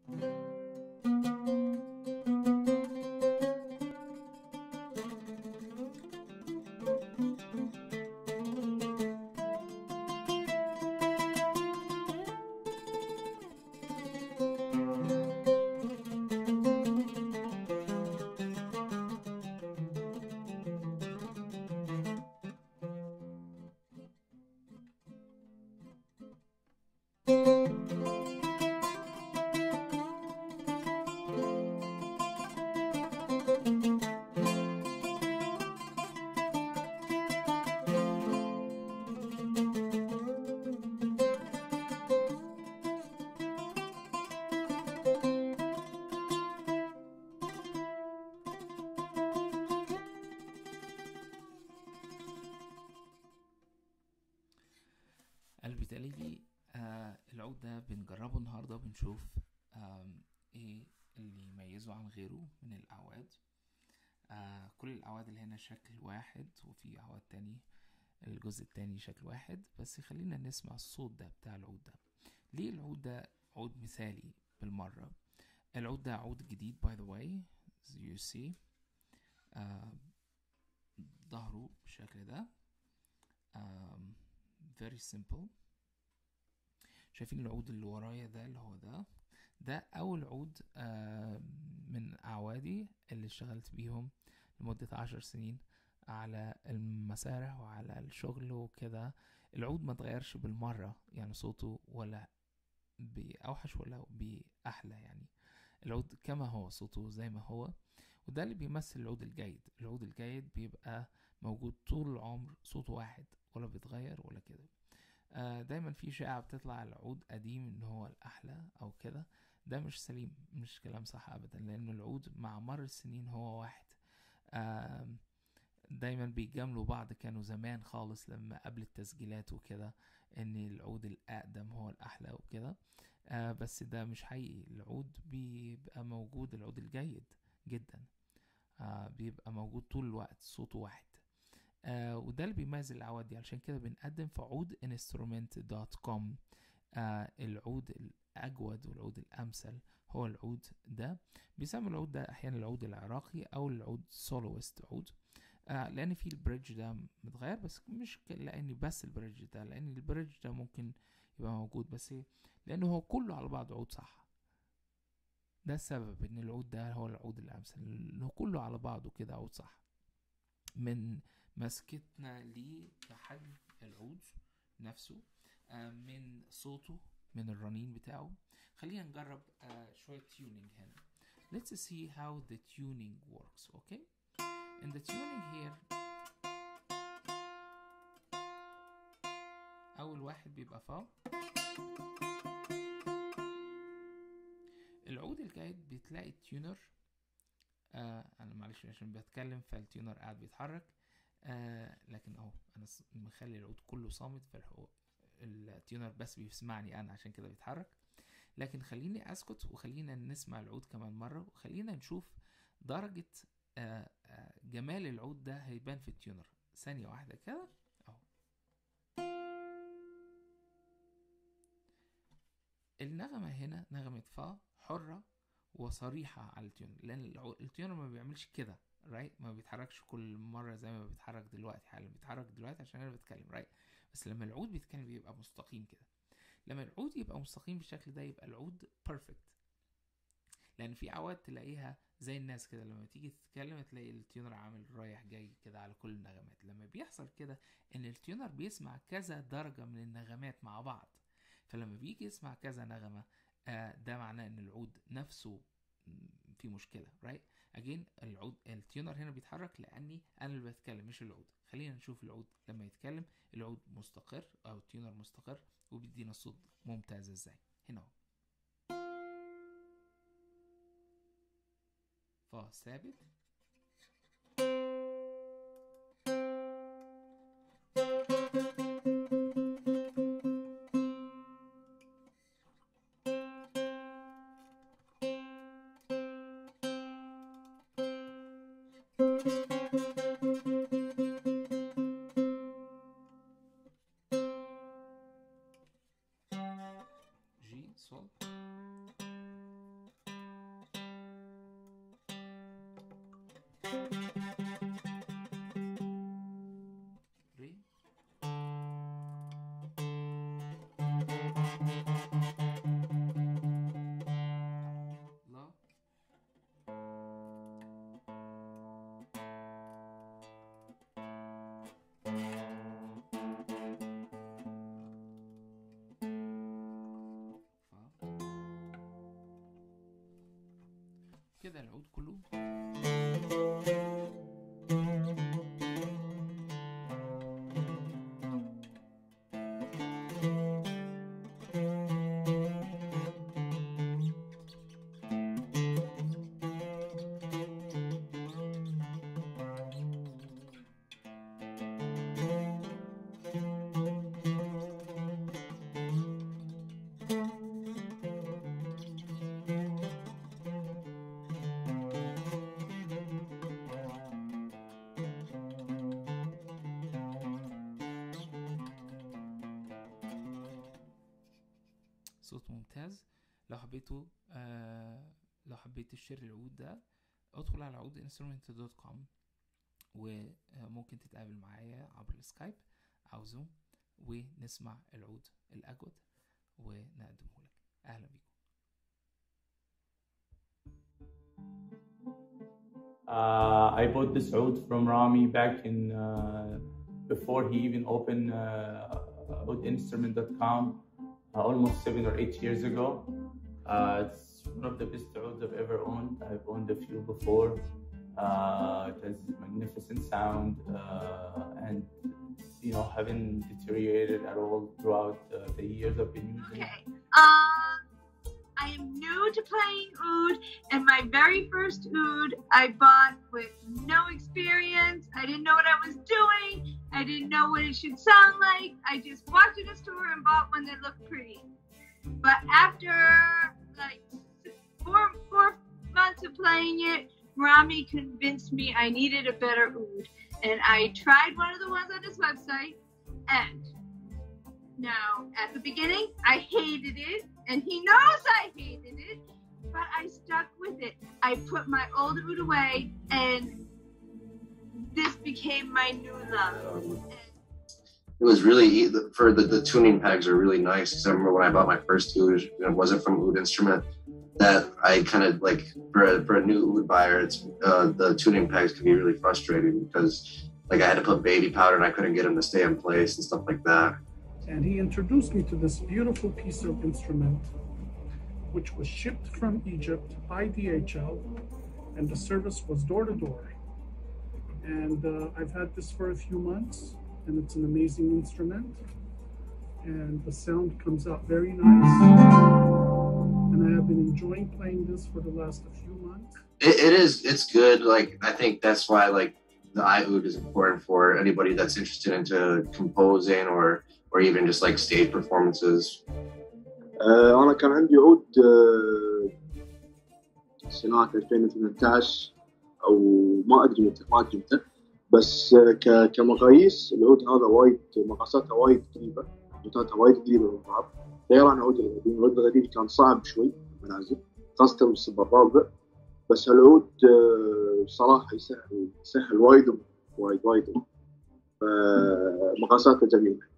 قلبي تقليدي آه العود ده بنجربه النهارده وبنشوف آم، ايه اللي يميزه عن غيره من الاعواد آه كل الاعواد اللي هنا شكل واحد وفي اعواد تاني الجزء التاني شكل واحد بس خلينا نسمع الصوت ده بتاع العود ده ليه العود ده عود مثالي بالمرة العود ده عود جديد by the way as you see آه ظهره بالشكل ده آم، very simple شايفين العود اللي ورايا ده اللي هو ده ده أول عود آه، من أعوادي اللي اشتغلت بيهم لمدة عشر سنين على المسارح وعلى الشغل وكده العود ما اتغيرش بالمرة يعني صوته ولا بأوحش ولا بأحلى يعني العود كما هو صوته زي ما هو وده اللي بيمثل العود الجيد العود الجيد بيبقى موجود طول العمر صوته واحد ولا بيتغير ولا كده آه، دايما في شائعة بتطلع على العود قديم ان هو الاحلى او كده ده مش سليم مش كلام صح ابدا لان العود مع مر السنين هو واحد آم، دايما بيجاملوا بعض كانوا زمان خالص لما قبل التسجيلات وكده ان العود الاقدم هو الاحلى وكده آه بس ده مش حقيقي العود بيبقى موجود العود الجيد جدا آه بيبقى موجود طول الوقت صوته واحد آه وده اللي بيميز الأعواد دي علشان كده بنقدم في عود instrument.com آه العود الأجود والعود الأمثل هو العود ده بيسموا العود ده أحيانا العود العراقي أو العود سولويست عود آه لأن في البريدج ده متغير بس مش ك- لأن بس البريدج ده لأن البريدج ده ممكن يبقى موجود بس إيه؟ لأنه هو كله على بعض عود صح ده السبب ان العود ده هو العود الامثل انه كله على بعضه كده عود صح من مسكتنا ليه بحجم العود نفسه آه، من صوته من الرنين بتاعه خلينا نجرب آه، شوية tuning هنا let's see how the tuning works okay in the tuning here أول واحد بيبقى فا العود الجيد بتلاقي التيونر آه انا معلش عشان بتكلم فالتيونر قاعد بيتحرك آه لكن اهو انا س- مخلي العود كله صامت فالحو... التيونر بس بيسمعني انا عشان كده بيتحرك لكن خليني اسكت وخلينا نسمع العود كمان مرة وخلينا نشوف درجة آه آه جمال العود ده هيبان في التيونر ثانية واحدة كده اهو النغمة هنا نغمة فا حرة وصريحة على التيونر لأن العو- التيونر ما بيعملش كده رايت ما بيتحركش كل مرة زي ما بيتحرك دلوقتي حالا بيتحرك دلوقتي عشان أنا بتكلم رايت بس لما العود بيتكلم بيبقى مستقيم كده لما العود يبقى مستقيم بالشكل ده يبقى العود بيرفكت لأن في عواد تلاقيها زي الناس كده لما تيجي تتكلم تلاقي التيونر عامل رايح جاي كده على كل النغمات لما بيحصل كده ان التيونر بيسمع كذا درجة من النغمات مع بعض فلما بيجي يسمع كذا نغمة آه ده معناه ان العود نفسه م، في مشكلة right again العود التيونر هنا بيتحرك لاني انا اللي بتكلم مش العود خلينا نشوف العود لما يتكلم العود مستقر او التيونر مستقر وبيدينا صوت ممتاز ازاي هنا اهو فا ثابت جي صول ري لا فا كده العود كله صوت ممتاز لو حبيتوا آه لو حبيت تشتري العود ده ادخل على عود انسترومنت دوت كوم وممكن تتقابل معايا عبر السكايب او زوم ونسمع العود الاجود ونقدمه لك اهلا بيكم Uh, I bought this oud from Rami back in uh, before he even opened uh, oudinstrument.com uh, almost seven or eight years ago. Uh, it's one of the best ouds I've ever owned. I've owned a few before. Uh, it has magnificent sound uh, and you know haven't deteriorated at all throughout uh, the years I've been using it. Okay. Um, I am new to playing oud, and my very first oud I bought with no experience. I didn't know what I was doing. I didn't know what it should sound like. I just walked in a store and bought one that looked pretty. But after like four four months of playing it, Rami convinced me I needed a better oud, and I tried one of the ones on his website, and now, at the beginning, I hated it, and he knows I hated it, but I stuck with it. I put my old oud away, and this became my new love. it was really e- for the, the tuning pegs are really nice because I remember when I bought my first oud, you know, it wasn't from Oud Instrument. That I kind of like for a, for a new oud buyer, it's uh, the tuning pegs can be really frustrating because like I had to put baby powder and I couldn't get them to stay in place and stuff like that. and he introduced me to this beautiful piece of instrument, which was shipped from Egypt by DHL, and the service was door to door. And uh, I've had this for a few months, and it's an amazing instrument, and the sound comes out very nice. And I have been enjoying playing this for the last few months. It, it is it's good. Like I think that's why like the iOud is important for anybody that's interested into composing or or even just like stage performances. آه، انا كان عندي عود آه، سنة 2018 او ما ادري متى ما ادري متى بس آه، ك- كمقاييس العود هذا وايد مقاساتها وايد قريبه نوتاتها وايد قريبه من بعض غير عن العود القديم العود القديم كان صعب شوي المنازل خاصه بالصب الرابع بس العود آه، صراحه يسهل يسهل وايد وايد وايد فمقاساته جميله